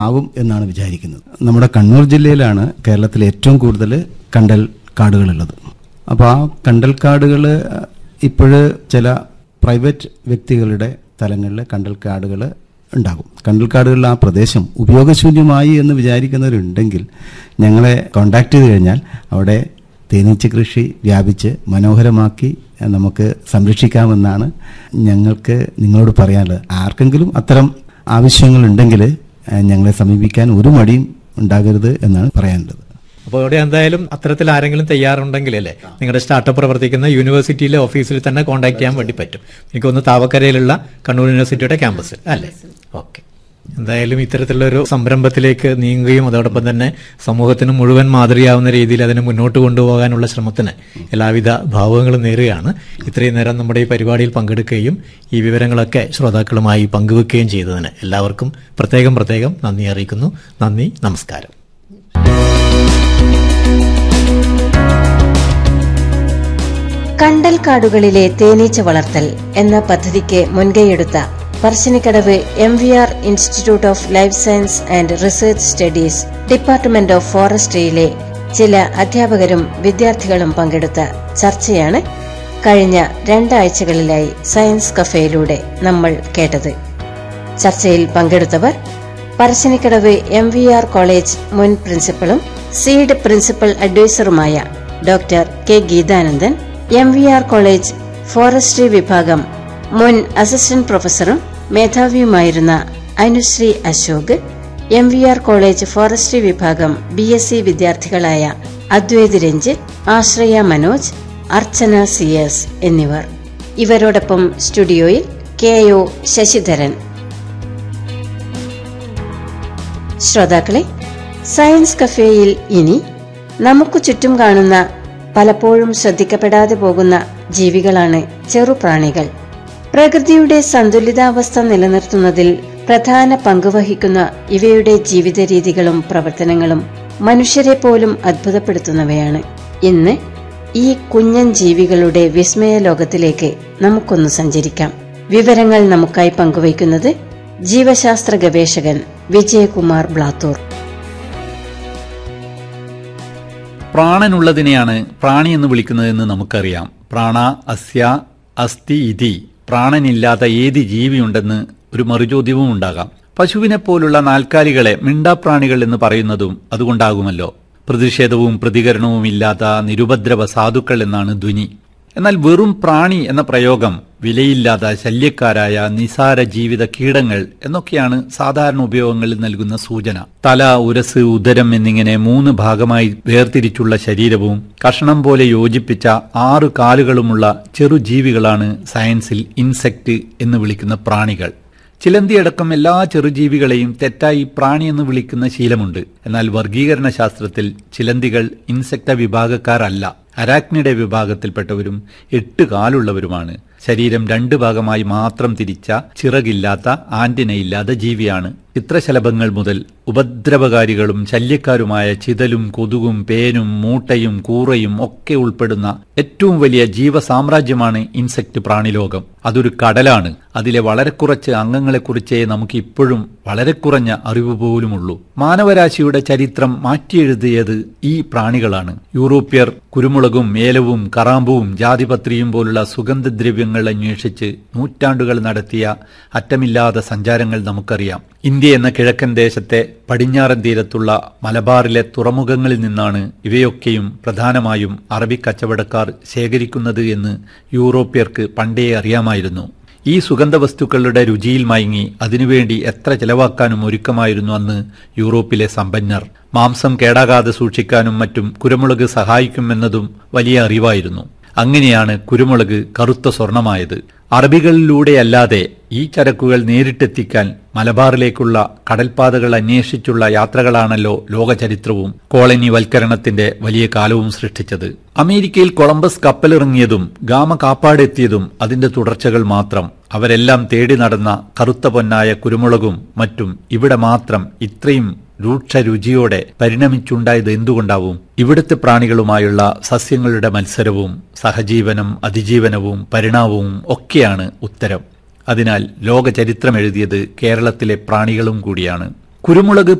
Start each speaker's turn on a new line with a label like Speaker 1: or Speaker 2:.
Speaker 1: ആവും എന്നാണ് വിചാരിക്കുന്നത് നമ്മുടെ കണ്ണൂർ ജില്ലയിലാണ് കേരളത്തിൽ ഏറ്റവും കൂടുതൽ കണ്ടൽ കാടുകളുള്ളത് അപ്പോൾ ആ കണ്ടൽ കാടുകൾ ഇപ്പോഴ് ചില പ്രൈവറ്റ് വ്യക്തികളുടെ തലങ്ങളിൽ കണ്ടൽ കാടുകൾ ഉണ്ടാകും കണ്ടൽക്കാടുകളിൽ ആ പ്രദേശം ഉപയോഗശൂന്യമായി എന്ന് വിചാരിക്കുന്നവരുണ്ടെങ്കിൽ ഞങ്ങളെ കോണ്ടാക്ട് ചെയ്ത് കഴിഞ്ഞാൽ അവിടെ തേനീച്ച കൃഷി വ്യാപിച്ച് മനോഹരമാക്കി നമുക്ക് സംരക്ഷിക്കാമെന്നാണ് ഞങ്ങൾക്ക് നിങ്ങളോട് പറയാനുള്ളത് ആർക്കെങ്കിലും അത്തരം ആവശ്യങ്ങളുണ്ടെങ്കിൽ ഏഹ്, ഞങ്ങളെ സമീപിക്കാൻ ഒരു മടിയും ഉണ്ടാകരുത് എന്നാണ് പറയാനുള്ളത്
Speaker 2: അപ്പോൾ ഇവിടെ എന്തായാലും അത്തരത്തിൽ ആരെങ്കിലും തയ്യാറുണ്ടെങ്കിൽ അല്ലേ നിങ്ങളുടെ സ്റ്റാർട്ടപ്പ് പ്രവർത്തിക്കുന്ന യൂണിവേഴ്സിറ്റിയിലെ ഓഫീസിൽ തന്നെ കോൺടാക്ട് ചെയ്യാൻ വേണ്ടി പറ്റും എനിക്കൊന്ന് താവക്കരയിലുള്ള കണ്ണൂർ യൂണിവേഴ്സിറ്റിയുടെ ക്യാമ്പസിൽ അല്ലേ ഓക്കെ എന്തായാലും ഇത്തരത്തിലുള്ള ഒരു സംരംഭത്തിലേക്ക് നീങ്ങുകയും അതോടൊപ്പം തന്നെ സമൂഹത്തിന് മുഴുവൻ മാതൃകയാവുന്ന രീതിയിൽ അതിനെ മുന്നോട്ട് കൊണ്ടുപോകാനുള്ള ശ്രമത്തിന് എല്ലാവിധ ഭാവുകങ്ങളും നേരുകയാണ് ഇത്രയും നേരം നമ്മുടെ ഈ പരിപാടിയിൽ പങ്കെടുക്കുകയും ഈ വിവരങ്ങളൊക്കെ ശ്രോതാക്കളുമായി പങ്കുവെക്കുകയും ചെയ്തതിന് എല്ലാവർക്കും പ്രത്യേകം പ്രത്യേകം നന്ദി അറിയിക്കുന്നു നന്ദി നമസ്കാരം
Speaker 3: കണ്ടൽ കാടുകളിലെ തേനീച്ച വളർത്തൽ എന്ന പദ്ധതിക്ക് മുൻകൈയെടുത്ത Parassinikkadavu M V R institute of life science and research studies department of ഫോറസ്ട്രിയിലെ ചില അധ്യാപകരും വിദ്യാർത്ഥികളും പങ്കെടുത്ത ചർച്ചയാണ് കഴിഞ്ഞ രണ്ടാഴ്ചകളിലായി സയൻസ് കഫേയിലൂടെ നമ്മൾ കേട്ടത് ചർച്ചയിൽ പങ്കെടുത്തവർ Parassinikkadavu M V R college മുൻ പ്രിൻസിപ്പളും സീഡ് പ്രിൻസിപ്പൽ അഡ്വൈസറുമായ doctor K Geethanandan M V R college forestry വിഭാഗം മുൻ അസിസ്റ്റന്റ് പ്രൊഫസറും മേധാവിയുമായിരുന്ന Anusree Ashok M V R college forestry വിഭാഗം ബി എസ് സി വിദ്യാർത്ഥികളായ അദ്വൈത് രഞ്ജിത്ത് ആശ്രയ മനോജ് അർച്ചന സി എസ് എന്നിവർ ഇവരോടൊപ്പം സ്റ്റുഡിയോയിൽ കെ ഒ ശശിധരൻ ശ്രോതാക്കളെ സയൻസ് കഫേയിൽ ഇനി നമുക്ക് ചുറ്റും കാണുന്ന പലപ്പോഴും ശ്രദ്ധിക്കപ്പെടാതെ പോകുന്ന ജീവികളാണ് ചെറുപ്രാണികൾ പ്രകൃതിയുടെ സന്തുലിതാവസ്ഥ നിലനിർത്തുന്നതിൽ പ്രധാന പങ്കുവഹിക്കുന്ന ഇവയുടെ ജീവിത രീതികളും പ്രവർത്തനങ്ങളും മനുഷ്യരെ പോലും അത്ഭുതപ്പെടുത്തുന്നവയാണ് ഇന്ന് ഈ കുഞ്ഞൻ ജീവികളുടെ വിസ്മയ ലോകത്തിലേക്ക് നമുക്കൊന്ന് സഞ്ചരിക്കാം വിവരങ്ങൾ നമുക്കായി പങ്കുവയ്ക്കുന്നത് ജീവശാസ്ത്ര ഗവേഷകൻ വിജയകുമാർ ബ്ലാത്തൂർ
Speaker 4: പ്രാണനുള്ളതിനെയാണ് പ്രാണി എന്ന് വിളിക്കുന്നതെന്ന് നമുക്കറിയാം പ്രാണ അസ്യ അസ്ഥി ഇതി പ്രാണനില്ലാത്ത ഏത് ജീവിയുണ്ടെന്ന് ഒരു മറുചോദ്യവും ഉണ്ടാകാം പശുവിനെ പോലുള്ള നാൽക്കാലികളെ മിണ്ടാപ്രാണികൾ എന്ന് പറയുന്നതും അതുകൊണ്ടാകുമല്ലോ പ്രതിഷേധവും പ്രതികരണവും ഇല്ലാത്ത നിരുപദ്രവ സാധുക്കൾ എന്നാണ് ധ്വനി എന്നാൽ വെറും പ്രാണി എന്ന പ്രയോഗം വിലയില്ലാത്ത ശല്യക്കാരായ നിസാര ജീവിത കീടങ്ങൾ എന്നൊക്കെയാണ് സാധാരണ ഉപയോഗങ്ങളിൽ നൽകുന്ന സൂചന തല ഉരസ് ഉദരം എന്നിങ്ങനെ മൂന്ന് ഭാഗമായി വേർതിരിച്ചുള്ള ശരീരവും കഷണം പോലെ യോജിപ്പിച്ച ആറു കാലുകളുമുള്ള ചെറുജീവികളാണ് സയൻസിൽ ഇൻസെക്ട് എന്ന് വിളിക്കുന്ന പ്രാണികൾ ചിലന്തിയടക്കം എല്ലാ ചെറുജീവികളെയും തെറ്റായി പ്രാണി എന്ന് വിളിക്കുന്ന ശീലമുണ്ട് എന്നാൽ വർഗീകരണ ശാസ്ത്രത്തിൽ ചിലന്തികൾ ഇൻസെക്ട വിഭാഗക്കാരല്ല അരാക്നിയുടെ വിഭാഗത്തിൽപ്പെട്ടവരും എട്ട് കാലുള്ളവരുമാണ് ശരീരം രണ്ട് ഭാഗമായി മാത്രം തിരിച്ച ചിറകില്ലാത്ത ആന്റിനയില്ലാത്ത ജീവിയാണ് ചിത്രശലഭങ്ങൾ മുതൽ ഉപദ്രവകാരികളും ശല്യക്കാരുമായ ചിതലും കൊതുകും പേനും മൂട്ടയും കൂറയും ഒക്കെ ഉൾപ്പെടുന്ന ഏറ്റവും വലിയ ജീവസാമ്രാജ്യമാണ് ഇൻസെക്ട് പ്രാണിലോകം അതൊരു കടലാണ് അതിലെ വളരെ കുറച്ച് അംഗങ്ങളെക്കുറിച്ചേ നമുക്ക് ഇപ്പോഴും വളരെ കുറഞ്ഞ അറിവ് പോലുമുള്ളൂ മാനവരാശിയുടെ ചരിത്രം മാറ്റിയെഴുതിയത് ഈ പ്രാണികളാണ് യൂറോപ്യർ കുരുമുളകും ഏലവും കറാമ്പുവും ജാതിപത്രിയും പോലുള്ള സുഗന്ധദ്രവ്യങ്ങൾ അന്വേഷിച്ച് നൂറ്റാണ്ടുകൾ നടത്തിയ അറ്റമില്ലാത്ത സഞ്ചാരങ്ങൾ നമുക്കറിയാം ഇന്ത്യ എന്ന കിഴക്കൻ ദേശത്തെ പടിഞ്ഞാറൻ തീരത്തുള്ള മലബാറിലെ തുറമുഖങ്ങളിൽ നിന്നാണ് ഇവയൊക്കെയും പ്രധാനമായും അറബി കച്ചവടക്കാർ ശേഖരിക്കുന്നത് എന്ന് യൂറോപ്യർക്ക് പണ്ടേ അറിയാമായിരുന്നു ഈ സുഗന്ധവസ്തുക്കളുടെ രുചിയിൽ മയങ്ങി അതിനുവേണ്ടി എത്ര ചെലവാക്കാനും ഒരുക്കമായിരുന്നു അന്ന് യൂറോപ്പിലെ സമ്പന്നർ മാംസം കേടാകാതെ സൂക്ഷിക്കാനും മറ്റും കുരുമുളക് സഹായിക്കുമെന്നതും വലിയ അറിവായിരുന്നു അങ്ങനെയാണ് കുരുമുളക് കറുത്ത സ്വർണമായത് അറബികളിലൂടെയല്ലാതെ ഈ ചരക്കുകൾ നേരിട്ടെത്തിക്കാൻ മലബാറിലേക്കുള്ള കടൽപാതകൾ അന്വേഷിച്ചുള്ള യാത്രകളാണല്ലോ ലോകചരിത്രവും കോളനി വൽക്കരണത്തിന്റെ വലിയ കാലവും സൃഷ്ടിച്ചത് അമേരിക്കയിൽ കൊളംബസ് കപ്പലിറങ്ങിയതും ഗാമ കാപ്പാടെത്തിയതും അതിന്റെ തുടർച്ചകൾ മാത്രം അവരെല്ലാം തേടി നടന്ന കറുത്ത പൊന്നായ കുരുമുളകും മറ്റും ഇവിടെ മാത്രം ഇത്രയും രൂക്ഷ രുചിയോടെ പരിണമിച്ചുണ്ടായത് എന്തുകൊണ്ടാവും ഇവിടുത്തെ പ്രാണികളുമായുള്ള സസ്യങ്ങളുടെ മത്സരവും സഹജീവനം അതിജീവനവും പരിണാമവും ഒക്കെയാണ് ഉത്തരം അതിനാൽ ലോക ചരിത്രം എഴുതിയത് കേരളത്തിലെ പ്രാണികളും കൂടിയാണ് കുരുമുളക്